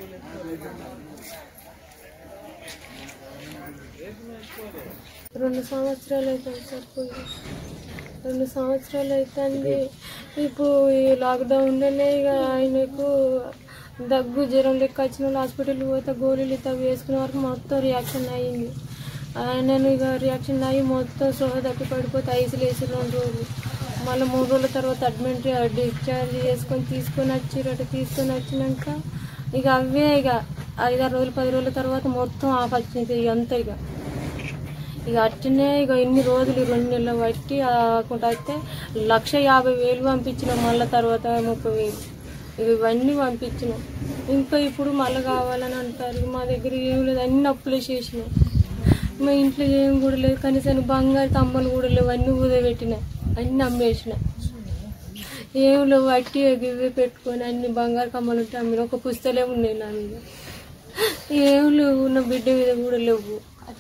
రెండు సంవత్సరాలు అవుతుంది సార్ పోయి రెండు సంవత్సరాలు అవుతుంది ఇప్పుడు ఈ లాక్డౌన్లోనే ఇక ఆయనకు దగ్గు జ్వరం లెక్క వచ్చిన వాళ్ళు హాస్పిటల్కి పోతే గోళీలు ఇట్లా వేసుకునే వరకు మొత్తం రియాక్షన్ అయ్యింది ఆయనను ఇక రియాక్షన్ అయ్యి మొత్తం సోహ తప్పి పడిపోతే ఐసీలు వేసి రెండు రోజులు మళ్ళీ మూడు రోజుల తర్వాత అడ్మిట్ డిశ్చార్జ్ చేసుకొని తీసుకొని వచ్చిరట తీసుకొని వచ్చినాక ఇక అవే ఇక ఐదారు రోజులు పది రోజుల తర్వాత మొత్తం ఆఫ్ వచ్చింది ఇక అంతా ఇక ఇక అట్లనే ఇక ఇన్ని రోజులు ఈ రెండు నెలలు బట్టి ఆకుండా అయితే లక్ష యాభై వేలు పంపించినాం మళ్ళీ తర్వాత ముప్పై వేలు ఇక ఇవన్నీ పంపించినాం ఇంకా ఇప్పుడు మళ్ళీ కావాలని అంటారు మా దగ్గర ఏం లేదు అన్ని అప్పులే చేసినాం మా ఇంట్లో ఏం కూడా లేదు కనీసం బంగారు తమ్మలు కూడా లేవు అన్ని ఊదబెట్టినాయి అన్ని అమ్మేసిన ఏం లేవు వట్టి ఇవే పెట్టుకొని అన్ని బంగారు కమ్మలు ఉంటే అమ్మిన ఒక పుస్తలే ఉన్నాయి నా మీద ఏం లేవు నా బిడ్డ మీద కూడా లేవు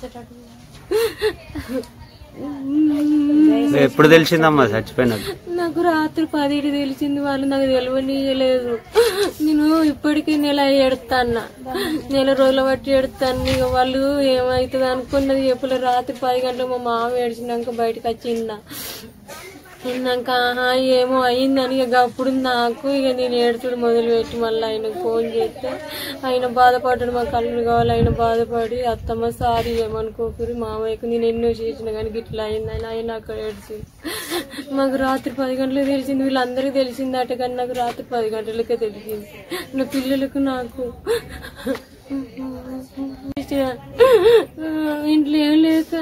ఎప్పుడు తెలిసిందమ్మా చచ్చిపోయినట్టు నాకు రాత్రి పదిటి తెలిసింది వాళ్ళు నాకు తెలియనియలేదు నేను ఇప్పటికీ నెల ఎడతాన్న నెల రోజుల బట్టి ఎడతాను ఇక వాళ్ళు ఏమవుతుంది అనుకున్నది ఎప్పుడు రాత్రి పది గంటలకు మా మామ ఏడ్చినాక బయటకు వచ్చిందా విన్నాక ఆహా ఏమో అయిందని ఇక అప్పుడు నాకు ఇక నేను ఏడుచుడు మొదలు పెట్టి మళ్ళీ ఆయనకు ఫోన్ చేస్తే ఆయన బాధపడ్డాడు మా కళ్ళు కావాలి ఆయన బాధపడి అత్తమ్మ సారీ ఏమనుకోకూరి మామయ్యకు నేను ఎన్నో చేసిన కానీ గిట్లా అయిందని ఆయన అక్కడ ఏడ్చి మాకు రాత్రి పది గంటలకు తెలిసింది వీళ్ళందరికీ తెలిసింది అట కానీ నాకు రాత్రి పది గంటలకే తెలిసింది నా పిల్లలకు నాకు ఇంట్లో ఏం లేక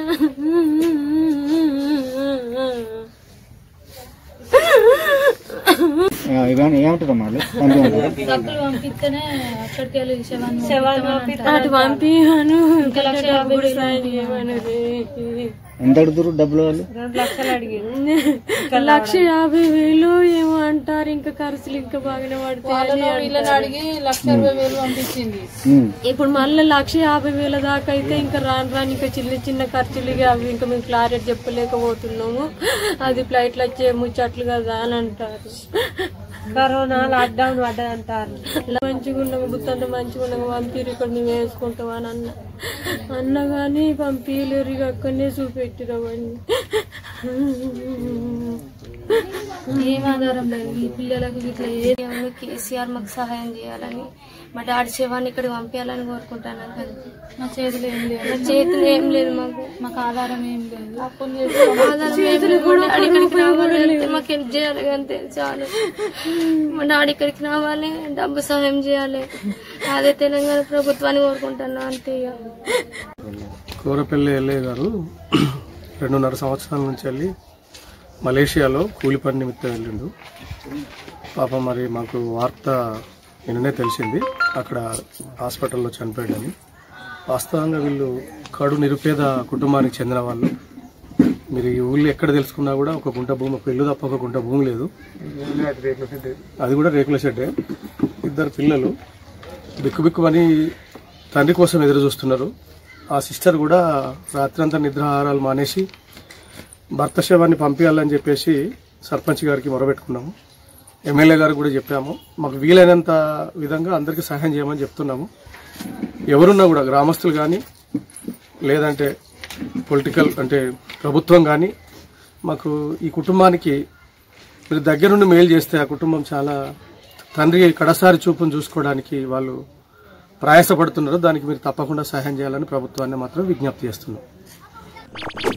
ఇవన్నీ ఏమంటారమ్మా వాళ్ళు పంపించారు డబ్బులు పంపిస్తేనే అక్కడికి వెళ్ళి శవాన్ని అటు పంపిహాను కూడా సాయం చేయమన్నది ఎంత అడుగుతారు డబ్బులు వాళ్ళు లక్ష యాభై వేలు ఏమో అంటారు ఇంకా ఖర్చులు ఇంకా బాగానే పడతాయి వీళ్ళని అడిగి లక్ష ఇరవై వేలు పంపించింది ఉమ్. ఇప్పుడు మళ్ళీ లక్ష యాభై వేల దాకా అయితే ఇంకా రాను రాని ఇంకా చిన్న చిన్న ఖర్చులు ఇక అవి ఇంకా మేము క్లారిటీ చెప్పలేకపోతున్నాము అది ఫ్లైట్లు వచ్చే ముచ్చట్లు కదా అని అంటారు కరోనా లాక్డౌన్ పడ్డదంటారు మంచిగా ఉన్నాము గుత్తంత మంచిగా ఉన్నాము పంపిరు ఇక్కడ మేము వేసుకుంటాం అని అన్న అన్న కానీ పంపించలేరు ఇక అక్కడనే చూపెట్టిరు అవన్నీ ఏం ఆధారం లేదు ఈ పిల్లలకు ఇట్లా ఏ దేవుడు కేసీఆర్ మాకు సహాయం చేయాలని మా డాడీ శవాన్ని ఇక్కడ పంపించాలని కోరుకుంటాను అంతే మా చేతులు ఏం లేదు మా చేతులు ఏం లేదు మాకు మాకు ఆధారం ఏం లేదు ఆధారం ఏం లేదు. మా డాడీ ఇక్కడికి రావాలి మాకు హెల్ప్ చేయాలి అంతే చాలు మా డాడీ ఇక్కడికి రావాలి డబ్బు సహాయం చేయాలి అదే తెలంగాణ ప్రభుత్వాన్ని కోరుకుంటున్నా అంతే ఇక కూరపల్లి ఎల్లయ్య గారు రెండున్నర సంవత్సరాల నుంచి వెళ్ళి మలేషియాలో కూలి పని నిమిత్తం వెళ్ళిండు పాపం మరి మాకు వార్త నిన్ననే తెలిసింది అక్కడ హాస్పిటల్లో చనిపోయాడని వాస్తవంగా వీళ్ళు కడు నిరుపేద కుటుంబానికి చెందిన వాళ్ళు మీరు ఈ ఊళ్ళో ఎక్కడ తెలుసుకున్నా కూడా ఒక గుంట భూమి ఒక ఇల్లు తప్ప ఒక గుంట భూమి లేదు అది కూడా రేకుల షెడ్డే ఇద్దరు పిల్లలు బిక్కుబిక్కుమని తండ్రి కోసం ఎదురు చూస్తున్నారు ఆ సిస్టర్ కూడా రాత్రంతా నిద్రాహారాలు మానేసి భర్త శవాన్ని పంపించాలని చెప్పేసి సర్పంచ్ గారికి మొరబెట్టుకున్నాము ఎమ్మెల్యే గారికి కూడా చెప్పాము మాకు వీలైనంత విధంగా అందరికీ సహాయం చేయమని చెప్తున్నాము ఎవరున్నా కూడా గ్రామస్తులు కానీ లేదంటే పొలిటికల్ అంటే ప్రభుత్వం కానీ మాకు ఈ కుటుంబానికి మీరు దగ్గరుండి మేలు చేస్తే ఆ కుటుంబం చాలా తండ్రి కడసారి చూపును చూసుకోవడానికి వాళ్ళు ప్రయాసపడుతున్నారు దానికి మీరు తప్పకుండా సహాయం చేయాలని ప్రభుత్వాన్ని మాత్రం విజ్ఞప్తి చేస్తున్నాం